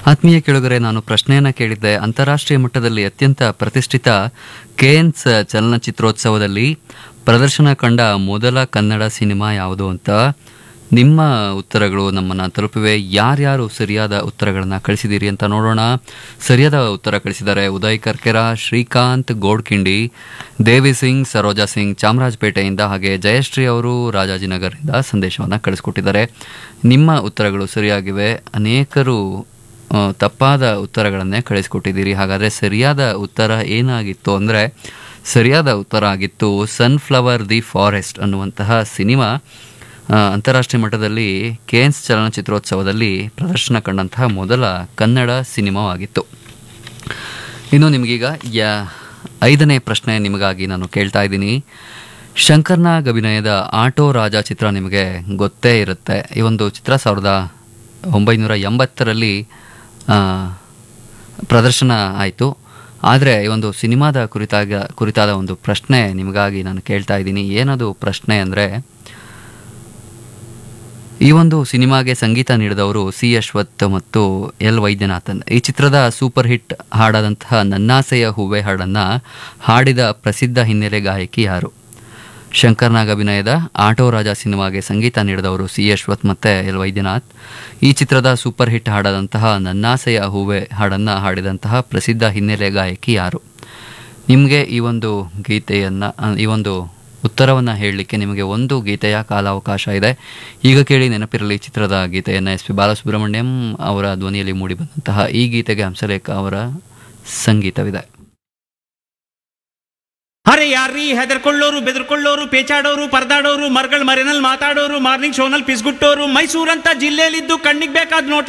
ಆತ್ಮೀಯ ಕೆಳಗರೆ ನಾನು ಪ್ರಶ್ನೆಯನ್ನ ಕೇಳಿದ್ದೆ ಅಂತಾರಾಷ್ಟ್ರೀಯ ಮಟ್ಟದಲ್ಲಿ ಅತ್ಯಂತ ಪ್ರತಿಷ್ಠಿತ ಕೇನ್ಸ್ ಚಲನಚಿತ್ರೋತ್ಸವದಲ್ಲಿ ಪ್ರದರ್ಶನ ಕಂಡ ಮೊದಲ ಕನ್ನಡ ಸಿನಿಮಾ ಯಾವುದು ಅಂತ ನಿಮ್ಮ ಉತ್ತರಗಳು ನಮ್ಮನ್ನು ತಲುಪಿವೆ ಯಾರ್ಯಾರು ಸರಿಯಾದ ಉತ್ತರಗಳನ್ನು ಕಳಿಸಿದ್ದೀರಿ ಅಂತ ನೋಡೋಣ ಸರಿಯಾದ ಉತ್ತರ ಕಳಿಸಿದ್ದಾರೆ ಉದಯ್ ಕರ್ಕೆರ ಶ್ರೀಕಾಂತ್ ಗೋಡ್ಕಿಂಡಿ ದೇವಿ ಸಿಂಗ್ ಸರೋಜಾ ಸಿಂಗ್ ಚಾಮರಾಜಪೇಟೆಯಿಂದ ಹಾಗೆ ಜಯಶ್ರೀ ಅವರು ರಾಜಾಜಿನಗರದಿಂದ ಸಂದೇಶವನ್ನು ಕಳಿಸ್ಕೊಟ್ಟಿದ್ದಾರೆ ನಿಮ್ಮ ಉತ್ತರಗಳು ಸರಿಯಾಗಿವೆ ಅನೇಕರು ಆ, ತಪ್ಪಾದ ಉತ್ತರಗಳನ್ನೇ ಕಳಿಸ್ಕೊಟ್ಟಿದ್ದೀರಿ ಹಾಗಾದರೆ ಸರಿಯಾದ ಉತ್ತರ ಏನಾಗಿತ್ತು ಅಂದರೆ ಸರಿಯಾದ ಉತ್ತರ ಆಗಿತ್ತು ಸನ್ಫ್ಲವರ್ ದಿ ಫಾರೆಸ್ಟ್ ಅನ್ನುವಂತಹ ಸಿನಿಮಾ ಆ, ಅಂತಾರಾಷ್ಟ್ರೀಯ ಮಟ್ಟದಲ್ಲಿ ಕೇನ್ಸ್ ಚಲನಚಿತ್ರೋತ್ಸವದಲ್ಲಿ ಪ್ರದರ್ಶನ ಕಂಡಂತಹ ಮೊದಲ ಕನ್ನಡ ಸಿನಿಮಾವಾಗಿತ್ತು ಇನ್ನು ನಿಮಗೀಗ ಯ ಐದನೇ ಪ್ರಶ್ನೆ ನಿಮಗಾಗಿ ನಾನು ಕೇಳ್ತಾ ಇದ್ದೀನಿ ಶಂಕರ್ನಾಗ್ ಅಭಿನಯದ ಆಟೋ ರಾಜ ಚಿತ್ರ ನಿಮಗೆ ಗೊತ್ತೇ ಇರುತ್ತೆ ಈ ಒಂದು ಚಿತ್ರ ಸಾವಿರದ ಒಂಬೈನೂರ ಎಂಬತ್ತರಲ್ಲಿ ಆ, ಪ್ರದರ್ಶನ ಆಯಿತು ಆದರೆ ಈ ಒಂದು ಸಿನಿಮಾದ ಕುರಿತಾಗ ಕುರಿತಾದ ಒಂದು ಪ್ರಶ್ನೆ ನಿಮಗಾಗಿ ನಾನು ಕೇಳ್ತಾ ಇದ್ದೀನಿ ಏನದು ಪ್ರಶ್ನೆ ಅಂದರೆ ಈ ಒಂದು ಸಿನಿಮಾಗೆ ಸಂಗೀತ ನೀಡಿದವರು ಸಿ ಅಶ್ವಥ್ ಮತ್ತು ಎಲ್ ವೈದ್ಯನಾಥನ್ ಈ ಚಿತ್ರದ ಸೂಪರ್ ಹಿಟ್ ಹಾಡಾದಂತಹ ನನ್ನಾಸೆಯ ಹೂವೆ ಹಾಡನ್ನು ಹಾಡಿದ ಪ್ರಸಿದ್ಧ ಹಿನ್ನೆಲೆ ಗಾಯಕಿ ಯಾರು ಶಂಕರ್ನಾಗ್ ಅಭಿನಯದ ಆಟೋ ರಾಜ ಸಿನಿಮಾಗೆ ಸಂಗೀತ ನೀಡಿದವರು ಸಿ ಅಶ್ವಥ್ ಮತ್ತು ಎಲ್ ವೈದ್ಯನಾಥ್ ಈ ಚಿತ್ರದ ಸೂಪರ್ ಹಿಟ್ ಹಾಡಾದಂತಹ ನನ್ನಾಸೆಯ ಹೂವೆ ಹಾಡನ್ನು ಹಾಡಿದಂತಹ ಪ್ರಸಿದ್ಧ ಹಿನ್ನೆಲೆ ಗಾಯಕಿ ಯಾರು ನಿಮಗೆ ಈ ಒಂದು ಗೀತೆಯನ್ನು ಈ ಒಂದು ಉತ್ತರವನ್ನು ಹೇಳಲಿಕ್ಕೆ ನಿಮಗೆ ಒಂದು ಗೀತೆಯ ಕಾಲಾವಕಾಶ ಇದೆ ಈಗ ಕೇಳಿ ನೆನಪಿರಲಿ ಚಿತ್ರದ ಗೀತೆಯನ್ನು ಎಸ್ ಪಿ ಬಾಲಸುಬ್ರಹ್ಮಣ್ಯಂ ಅವರ ಧ್ವನಿಯಲ್ಲಿ ಮೂಡಿಬಂದಂತಹ ಈ ಗೀತೆಗೆ ಹಂಸಲೇಖ ಅವರ ಸಂಗೀತವಿದೆ ಅರೆ ಯಾರ್ರೀ ಹೆದರ್ಕೊಳ್ಳೋರು ಬೆದರ್ಕೊಳ್ಳೋರು ಪೇಚಾಡೋರು ಪರದಾಡೋರು ಮರ್ಗಳ ಮರೆನಲ್ಲಿ ಮಾತಾಡೋರು ಮಾರ್ನಿಂಗ್ ಶೋನಲ್ಲಿ ಪಿಸ್ಗುಟ್ಟೋರು ಮೈಸೂರಂತ ಜಿಲ್ಲೆಯಲ್ಲಿದ್ದು ಕಣ್ಣಿಗೆ ಬೇಕಾದ ನೋಟ